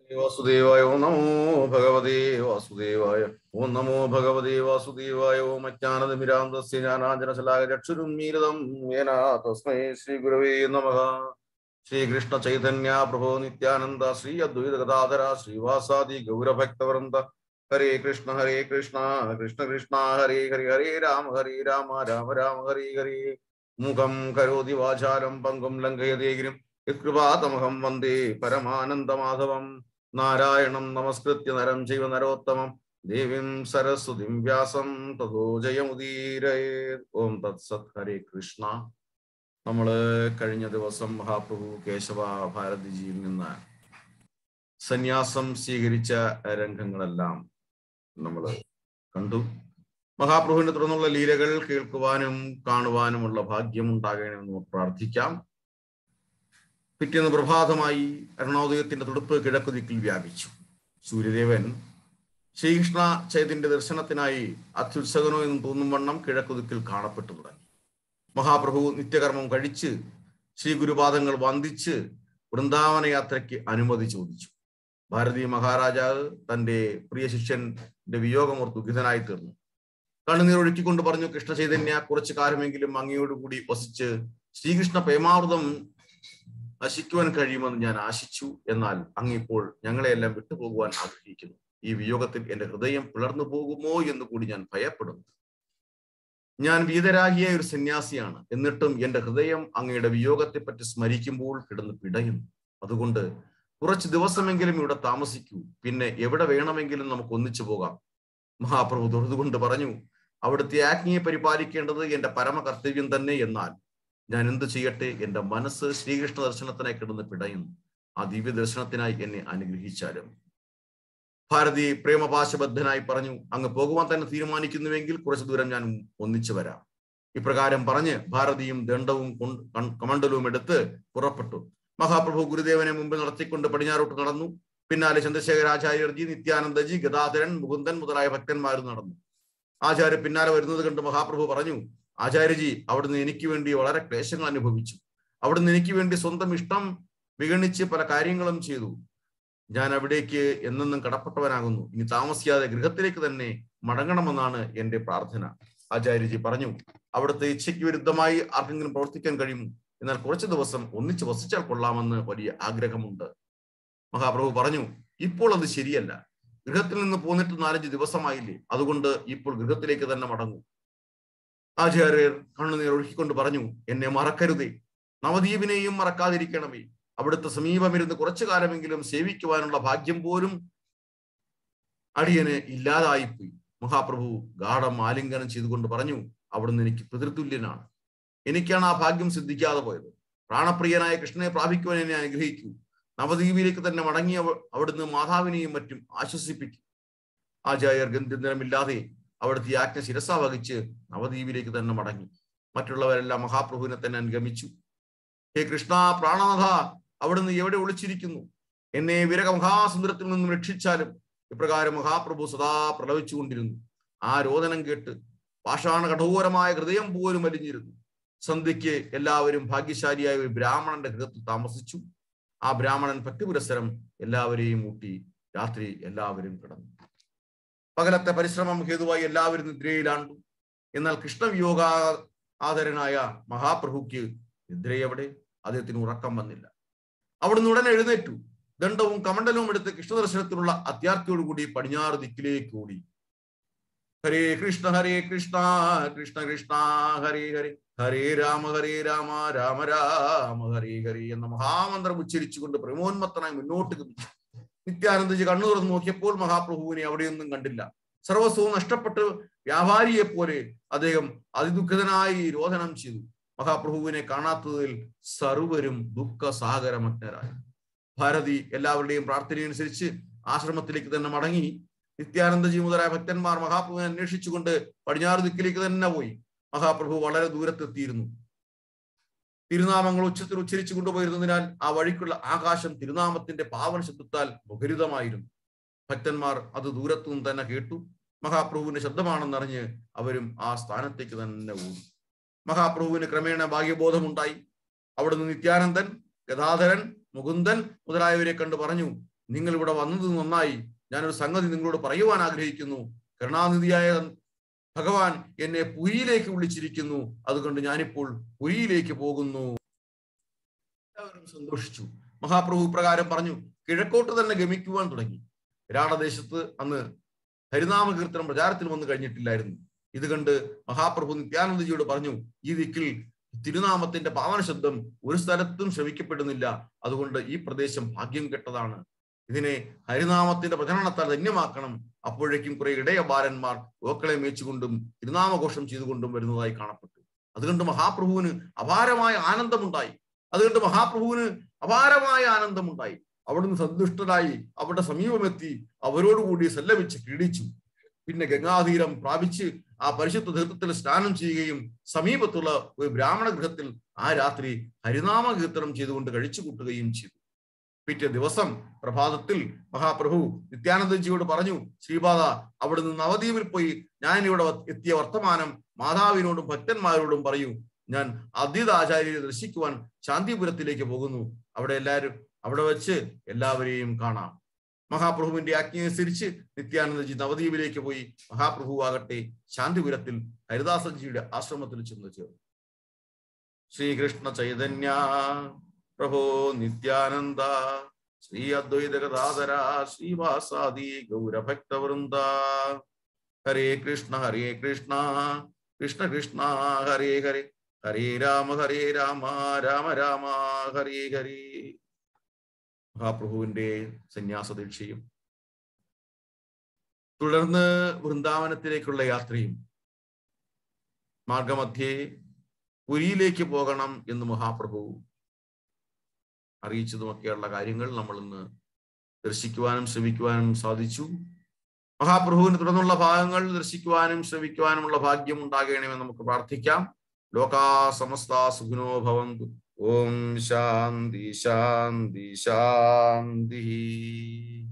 വാസുദേവായ ഓം നമോ ഭഗവതേ വാസുദേവായ ഓം നമോ ഭഗവതേ വാസുദേവായ ഓം അജ്ഞാനതിമിരാന്തസ്യ ജ്ഞാനാഞ്ജനശലാക ചക്ഷുരുന്മീലിതം യേന തസ്മൈ ശ്രീ ഗുരവേ നമഃ ശ്രീകൃഷ്ണ ചൈതന്യ പ്രഭോ നിത്യാനന്ദ ശ്രീ അദ്വൈത ഗദാധര ശ്രീവാസാദി ഗൗരഭക്തവൃന്ദ ഹരേ കൃഷ്ണ ഹരേ കൃഷ്ണ കൃഷ്ണ കൃഷ്ണ ഹരേ ഹരി ഹരേ രാമ ഹരേ രാമ രാമ രാമ ഹരേ ഹരേ മുഖം കരോതി വാചാലം പങ്കും ലംഘയതേഗിരും യത്കൃപാതമഹം വന്ദേ പരമാനന്ദമാധവം നാരായണം നമസ്കൃത്യ നരം ചൈവ നരോത്തമം ദേവീം സരസ്വതിം വ്യാസം തഥോ ജയമുദീരയേ ഓം തത്സത് ഹരേ കൃഷ്ണ നമ്മള് കഴിഞ്ഞ ദിവസം മഹാപ്രഭു കേശവ ഭാരതിജിയിൽ നിന്ന് സന്യാസം സ്വീകരിച്ച രംഗങ്ങളെല്ലാം നമ്മൾ കണ്ടു മഹാപ്രഭുവിനെ തുടർന്നുള്ള ലീലകൾ കേൾക്കുവാനും കാണുവാനുമുള്ള ഭാഗ്യം ഉണ്ടാകണമെന്ന് നമുക്ക് പ്രാർത്ഥിക്കാം പിറ്റേന്ന് പ്രഭാതമായി അരുണോദയത്തിന്റെ തുടുപ്പ് കിഴക്കു ദിക്കിൽ വ്യാപിച്ചു സൂര്യദേവൻ ശ്രീകൃഷ്ണ ചൈതന്റെ ദർശനത്തിനായി അത്യുത്സകനോ എന്ന് തോന്നും വണ്ണം കിഴക്കു ദിക്കിൽ കാണപ്പെട്ടു തുടങ്ങി മഹാപ്രഭു നിത്യകർമ്മം കഴിച്ച് ശ്രീ ഗുരുപാദങ്ങൾ വന്ദിച്ച് വൃന്ദാവന യാത്രയ്ക്ക് അനുമതി ചോദിച്ചു ഭാരതീയ മഹാരാജാവ് തന്റെ പ്രിയ ശിഷ്യന്റെ വിയോഗമോർ ദുഃഖിതനായി തീർന്നു കണ്ണുനീർ ഒഴുക്കിക്കൊണ്ട് പറഞ്ഞു കൃഷ്ണ ചൈതന്യ കുറച്ചു കാലമെങ്കിലും അങ്ങയോടുകൂടി വസിച്ച് ശ്രീകൃഷ്ണ പ്രേമാവൃതം നശിക്കുവാൻ കഴിയുമെന്ന് ഞാൻ ആശിച്ചു എന്നാൽ അങ്ങിപ്പോൾ ഞങ്ങളെയെല്ലാം വിട്ടുപോകുവാൻ ആഗ്രഹിക്കുന്നു ഈ വിയോഗത്തിൽ എന്റെ ഹൃദയം പിളർന്നു പോകുമോ എന്ന് കൂടി ഞാൻ ഭയപ്പെടുന്നു ഞാൻ വീതരാഗിയായ ഒരു സന്യാസിയാണ് എന്നിട്ടും എന്റെ ഹൃദയം അങ്ങയുടെ വിയോഗത്തെ പറ്റി സ്മരിക്കുമ്പോൾ കിടന്ന് പിടയുന്നു അതുകൊണ്ട് കുറച്ച് ദിവസമെങ്കിലും ഇവിടെ താമസിക്കൂ പിന്നെ എവിടെ വേണമെങ്കിലും നമുക്ക് ഒന്നിച്ചു പോകാം മഹാപ്രഭു തൊഴുതുകൊണ്ട് പറഞ്ഞു അവിടുത്തെ ആജ്ഞയെ പരിപാലിക്കേണ്ടത് എന്റെ പരമ കർത്തവ്യം തന്നെ എന്നാൽ ഞാൻ എന്തു ചെയ്യട്ടെ എന്റെ മനസ്സ് ശ്രീകൃഷ്ണ ദർശനത്തിനായി കിടന്ന് പിടയുന്നു ആ ദിവ്യ ദർശനത്തിനായി എന്നെ അനുഗ്രഹിച്ചാലും ഭാരതി പ്രേമപാശബദ്ധനായി പറഞ്ഞു അങ്ങ് പോകുവാൻ തന്നെ തീരുമാനിക്കുന്നുവെങ്കിൽ കുറച്ചു ദൂരം ഞാൻ ഒന്നിച്ചു വരാം ഇപ്രകാരം പറഞ്ഞ് ഭാരതിയും ദണ്ഡവും കമണ്ഡലവും എടുത്ത് പുറപ്പെട്ടു മഹാപ്രഭു ഗുരുദേവനെ മുമ്പിൽ നടത്തിക്കൊണ്ട് പടിഞ്ഞാറോട്ട് നടന്നു പിന്നാലെ ചന്ദ്രശേഖരാചാര്യർജി നിത്യാനന്ദജി ഗദാധരൻ മുകുന്ദൻ മുതലായ ഭക്തന്മാരും നടന്നു ആചാര്യ പിന്നാലെ വരുന്നത് കണ്ട് മഹാപ്രഭു പറഞ്ഞു ആചാര്യജി അവിടുന്ന് എനിക്ക് വേണ്ടി വളരെ ക്ലേശങ്ങൾ അനുഭവിച്ചു അവിടുന്ന് എനിക്ക് വേണ്ടി സ്വന്തം ഇഷ്ടം വിഗണിച്ച് പല കാര്യങ്ങളും ചെയ്തു ഞാൻ അവിടേക്ക് എന്നെന്നും കടപ്പെട്ടവനാകുന്നു ഇനി താമസിയാതെ ഗൃഹത്തിലേക്ക് തന്നെ മടങ്ങണമെന്നാണ് എന്റെ പ്രാർത്ഥന ആചാര്യജി പറഞ്ഞു അവിടുത്തെ ഇച്ഛയ്ക്ക് വിരുദ്ധമായി ആർക്കെങ്കിലും പ്രവർത്തിക്കാൻ കഴിയുമോ എന്നാൽ കുറച്ചു ദിവസം ഒന്നിച്ച് വസിച്ചാൽ കൊള്ളാമെന്ന് വലിയ ആഗ്രഹമുണ്ട് മഹാപ്രഭു പറഞ്ഞു ഇപ്പോൾ അത് ശരിയല്ല ഗൃഹത്തിൽ നിന്ന് പോന്നിട്ട് നാലഞ്ച് ദിവസമായില്ലേ അതുകൊണ്ട് ഇപ്പോൾ ഗൃഹത്തിലേക്ക് തന്നെ മടങ്ങൂ ആചാര്യർ കണ്ണുനീർ ഒഴുക്കിക്കൊണ്ട് പറഞ്ഞു എന്നെ മറക്കരുതേ നവദ്വീപിനെയും മറക്കാതിരിക്കണമേ അവിടുത്തെ സമീപമിരുന്ന് കുറച്ചു കാലമെങ്കിലും സേവിക്കുവാനുള്ള ഭാഗ്യം പോലും അടിയന് ഇല്ലാതായിപ്പോയി മഹാപ്രഭു ഗാഠം ആലിംഗനം ചെയ്തുകൊണ്ട് പറഞ്ഞു അവിടുന്ന് എനിക്ക് പിതൃതുല്യനാണ് എനിക്കാണ് ആ ഭാഗ്യം സിദ്ധിക്കാതെ പോയത് പ്രാണപ്രിയനായ കൃഷ്ണനെ പ്രാപിക്കുവാൻ എന്നെ അനുഗ്രഹിക്കൂ നവദ്വീപിലേക്ക് തന്നെ മടങ്ങി അവിടുന്ന് മാതാവിനെയും മറ്റും ആശ്വസിപ്പിക്കും ആചാര്യർ ഗന്ധിരമില്ലാതെ അവിടുത്തെ ആജ്ഞ ശിരസ വഹിച്ച് നവദ്വീപിലേക്ക് തന്നെ മടങ്ങി മറ്റുള്ളവരെല്ലാം മഹാപ്രഭുവിനെ തന്നെ അനുഗമിച്ചു ഹേ കൃഷ്ണ പ്രാണനാഥ അവിടുന്ന് എവിടെ ഒളിച്ചിരിക്കുന്നു എന്നെ വിരക മഹാസുന്ദരത്തിൽ നിന്നും രക്ഷിച്ചാലും ഇപ്രകാരം മഹാപ്രഭു സദാ പ്രലവിച്ചുകൊണ്ടിരുന്നു ആ രോദനം കേട്ട് പാഷാണ കഠോരമായ ഹൃദയം പോലും അലിഞ്ഞിരുന്നു സന്ധ്യയ്ക്ക് എല്ലാവരും ഭാഗ്യശാലിയായ ഒരു ബ്രാഹ്മണന്റെ ഗൃഹത്തിൽ താമസിച്ചു ആ ബ്രാഹ്മണൻ ഭക്തിപുരസരം എല്ലാവരെയും ഊട്ടി രാത്രി എല്ലാവരും കിടന്നു പകലത്തെ പരിശ്രമം ഹേതുവായി എല്ലാവരും നിദ്രയിലാണ്ടു എന്നാൽ കൃഷ്ണവിയോഗ ആദരനായ മഹാപ്രഭുക്ക് നിദ്രയെവിടെ അദ്ദേഹത്തിന് ഉറക്കം വന്നില്ല അവിടുന്ന് ഉടനെ എഴുന്നേറ്റു ദണ്ഡവും കമണ്ഡലവും എടുത്ത് കൃഷ്ണദർശനത്തിനുള്ള അത്യാർത്ഥിയോടുകൂടി പടിഞ്ഞാറ് ദിക്കിലേക്ക് ഓടി ഹരേ കൃഷ്ണ ഹരേ കൃഷ്ണ കൃഷ്ണ കൃഷ്ണ ഹരേ ഹരേ ഹരേ രാമ ഹരേ രാമ രാമ രാമ ഹരേ ഹരേ എന്ന മഹാമന്ത്രം ഉച്ചരിച്ചുകൊണ്ട് പ്രമോന്മത്തനായി മുന്നോട്ട് ഗമിച്ചു നിത്യാനന്ദജി കണ്ണു തുറന്നു നോക്കിയപ്പോൾ മഹാപ്രഭുവിനെ അവിടെയൊന്നും കണ്ടില്ല സർവസ്വവും നഷ്ടപ്പെട്ട് വ്യാപാരിയെ പോലെ അദ്ദേഹം അതിദുഃഖിതനായി രോധനം ചെയ്തു മഹാപ്രഭുവിനെ കാണാത്തതിൽ സർവരും ദുഃഖസാഗരമഗ്നരായി ഭാരതി എല്ലാവരുടെയും പ്രാർത്ഥനയനുസരിച്ച് ആശ്രമത്തിലേക്ക് തന്നെ മടങ്ങി നിത്യാനന്ദജി മുതലായ ഭക്തന്മാർ മഹാപ്രഭുവിനെ അന്വേഷിച്ചുകൊണ്ട് പടിഞ്ഞാറ് ദിക്കിലേക്ക് തന്നെ പോയി മഹാപ്രഭു വളരെ ദൂരത്തെത്തിയിരുന്നു തിരുനാമങ്ങൾ ഉച്ചത്തിൽ ഉച്ചരിച്ചു കൊണ്ടുപോയിരുന്നതിനാൽ ആ വഴിക്കുള്ള ആകാശം തിരുനാമത്തിന്റെ പാവന ശബ്ദത്താൽ മുഖരിതമായിരുന്നു ഭക്തന്മാർ അത് ദൂരത്തു നിന്ന് തന്നെ കേട്ടു മഹാപ്രഭുവിന്റെ ശബ്ദമാണെന്നറിഞ്ഞ് അവരും ആ സ്ഥാനത്തേക്ക് തന്നെ ഓടി മഹാപ്രഭുവിന് ക്രമേണ ഭാഗ്യബോധമുണ്ടായി അവിടുന്ന് നിത്യാനന്ദൻ ഗദാധരൻ മുകുന്ദൻ മുതലായവരെ കണ്ട് പറഞ്ഞു നിങ്ങൾ ഇവിടെ വന്നത് നന്നായി ഞാനൊരു സംഗതി നിങ്ങളോട് പറയുവാൻ ആഗ്രഹിക്കുന്നു കരുണാനിധിയായ ഭഗവാൻ എന്നെ പുരിയിലേക്ക് വിളിച്ചിരിക്കുന്നു അതുകൊണ്ട് ഞാനിപ്പോൾ പുരിയിലേക്ക് പോകുന്നു എല്ലാവരും സന്തോഷിച്ചു മഹാപ്രഭു പ്രകാരം പറഞ്ഞു കിഴക്കോട്ട് തന്നെ ഗമിക്കുവാൻ തുടങ്ങി രാണദേശത്ത് അന്ന് ഹരിനാമ കീർത്തനം പ്രചാരത്തിൽ വന്നു കഴിഞ്ഞിട്ടില്ലായിരുന്നു ഇത് കണ്ട് മഹാപ്രഭു നിത്യാനന്ദജിയോട് പറഞ്ഞു ഈ ദിക്കിൽ തിരുനാമത്തിന്റെ പാവന ശബ്ദം ഒരു സ്ഥലത്തും ശ്രവിക്കപ്പെടുന്നില്ല അതുകൊണ്ട് ഈ പ്രദേശം ഭാഗ്യം കെട്ടതാണ് ഇതിനെ ഹരിനാമത്തിന്റെ പ്രചരണത്താൽ ധന്യമാക്കണം അപ്പോഴേക്കും കുറെ ഇടയ ബാലന്മാർ ഓക്കളെ മേച്ചുകൊണ്ടും തിരുനാമഘോഷം ചെയ്തുകൊണ്ടും വരുന്നതായി കാണപ്പെട്ടു അതുകൊണ്ട് മഹാപ്രഭുവിന് അപാരമായ ആനന്ദമുണ്ടായി അതുകൊണ്ട് മഹാപ്രഭുവിന് അപാരമായ ആനന്ദമുണ്ടായി അവിടുന്ന് സന്തുഷ്ടരായി അവരുടെ സമീപമെത്തി അവരോടുകൂടി സല്ലപിച്ച് ക്രീഡിച്ചു പിന്നെ ഗംഗാതീരം പ്രാപിച്ച് ആ പരിശുദ്ധ തീർത്ഥത്തിൽ സ്നാനം ചെയ്യുകയും സമീപത്തുള്ള ഒരു ബ്രാഹ്മണ ഗൃഹത്തിൽ ആ രാത്രി ഹരിനാമ കീർത്തനം ചെയ്തുകൊണ്ട് കഴിച്ചു കൂട്ടുകയും ചെയ്തു പിറ്റേ ദിവസം പ്രഭാതത്തിൽ മഹാപ്രഭു നിത്യാനന്ദജിയോട് പറഞ്ഞു ശ്രീപാദ അവിടുന്ന് നവദ്വീപിൽ പോയി ഞാൻ ഇവിടെ എത്തിയ വർത്തമാനം മാതാവിനോടും ഭക്തന്മാരോടും പറയൂ ഞാൻ അദ്വൈതാചാര്യരെ ദർശിക്കുവാൻ ശാന്തിപുരത്തിലേക്ക് പോകുന്നു അവിടെ എല്ലാവരും അവിടെ വെച്ച് എല്ലാവരെയും കാണാം മഹാപ്രഭുവിന്റെ ആജ്ഞയനുസരിച്ച് നിത്യാനന്ദജി നവദ്വീപിലേക്ക് പോയി മഹാപ്രഭു ആകട്ടെ ശാന്തിപുരത്തിൽ ഹരിദാസജിയുടെ ആശ്രമത്തിൽ ചെന്ന് ചേർന്നു ശ്രീകൃഷ്ണ ചൈതന്യ പ്രഭോ നിത്യാനന്ദ ശ്രീ അദ്വൈത ഗദാധര ശ്രീവാസാദി ഗൗരഭക്തവൃന്ദ ഹരേ കൃഷ്ണ ഹരേ കൃഷ്ണ കൃഷ്ണ കൃഷ്ണ ഹരേ ഹരേ ഹരേ രാമ ഹരേ രാമ രാമ രാമ ഹരേ ഹരേ മഹാപ്രഭുവിന്റെ സന്യാസ ദീക്ഷയും തുടർന്ന് വൃന്ദാവനത്തിലേക്കുള്ള യാത്രയും മാർഗമധ്യേ പുരിയിലേക്ക് പോകണം എന്ന് മഹാപ്രഭു അറിയിച്ചതുമൊക്കെയുള്ള കാര്യങ്ങൾ നമ്മൾ ഇന്ന് ദർശിക്കുവാനും ശ്രമിക്കുവാനും സാധിച്ചു മഹാപ്രഭുവിന് തുടർന്നുള്ള ഭാഗങ്ങൾ ദർശിക്കുവാനും ശ്രമിക്കുവാനുമുള്ള ഭാഗ്യം ഉണ്ടാകണമെന്ന് നമുക്ക് പ്രാർത്ഥിക്കാം ലോകാ സമസ്ത സുഖിനോ ഭവന്തു ഓം ശാന്തി ശാന്തി ശാന്തി